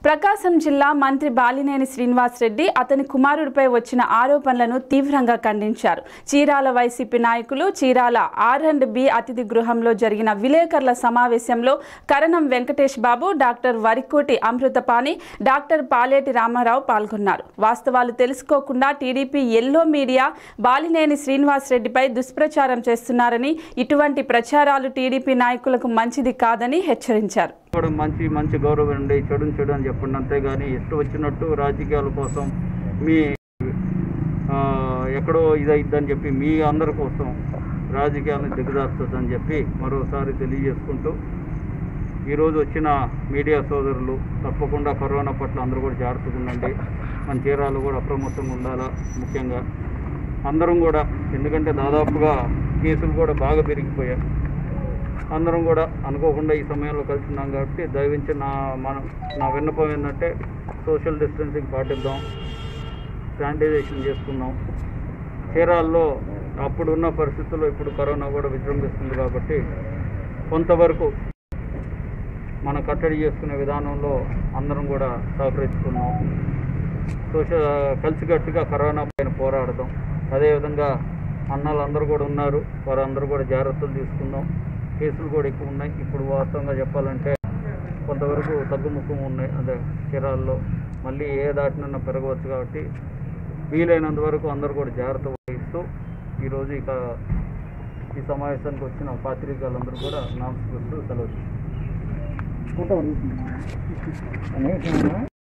ప్రకాశం జిల్లా మంత్రి బాలినేని శ్రీనివాస్ రెడ్డి అతని కుమారుడిపై వచ్చిన ఆరోపణలను తీవ్రంగా ఖండించారు చీరాల వైసీపీ నాయకులు చీరాల ఆర్ అండ్ బి అతిథి గృహంలో జరిగిన విలేకరుల సమావేశంలో కరణం వెంకటేష్ బాబు డాక్టర్ వరికోటి అమృతపాణి డాక్టర్ పాలేటి రామారావు పాల్గొన్నారు వాస్తవాలు తెలుసుకోకుండా TDP yellow media Balineni Srinivas రెడ్డిపై దుష్ప్రచారం చేస్తున్నారని ఇటువంటి ప్రచారాలు టీడీపీ నాయకులకు మంచిది కాదని హెచ్చరించారు కూడా మంచి మంచి గౌరవం ఉండి చెడుని చెడు అని చెప్పండి అంతేగాని ఇష్టం వచ్చినట్టు రాజకీయాల కోసం మీ ఆ, ఎక్కడో ఇదైద్దని చెప్పి మీ అందరి కోసం రాజకీయాలను దిగజారుతుందని చెప్పి మరోసారి తెలియజేసుకుంటూ ఈరోజు వచ్చిన మీడియా సోదరులు తప్పకుండా కరోనా పట్ల అందరూ కూడా జాగ్రత్తగా ఉండండి మన చీరాలు కూడా అప్రమత్తంగా ఉండాలా ముఖ్యంగా అందరం కూడా ఎందుకంటే దాదాపుగా కేసులు కూడా బాగా పెరిగిపోయాయి అందరం కూడా అనుకోకుండా ఈ సమయంలో కలుసున్నాం కాబట్టి దయవించి నా మన నా విన్నపం ఏంటంటే సోషల్ డిస్టెన్సింగ్ పాటిద్దాం శానిటైజేషన్ చేసుకుందాం చీరాల్లో అప్పుడున్న పరిస్థితుల్లో ఇప్పుడు కరోనా కూడా విజృంభిస్తుంది కాబట్టి కొంతవరకు మనం కట్టడి చేసుకునే విధానంలో అందరం కూడా సహకరించుకున్నాం సోషల్ కలిసికట్టుగా కరోనా పైన పోరాడదాం అదేవిధంగా అన్నాలు అందరూ కూడా ఉన్నారు వారందరూ కూడా జాగ్రత్తలు తీసుకుందాం కేసులు కూడా ఎక్కువ ఉన్నాయి ఇప్పుడు వాస్తవంగా చెప్పాలంటే కొంతవరకు తగ్గుముఖం ఉన్నాయి అదే చీరాల్లో మళ్ళీ ఏ దాటినన్నా పెరగవచ్చు కాబట్టి వీలైనంత వరకు అందరూ కూడా జాగ్రత్త వహిస్తూ ఈరోజు ఇక ఈ సమావేశానికి వచ్చిన పాత్రికేయులందరూ కూడా నమస్కరిస్తూ సెలవు తీసుకుంటాం.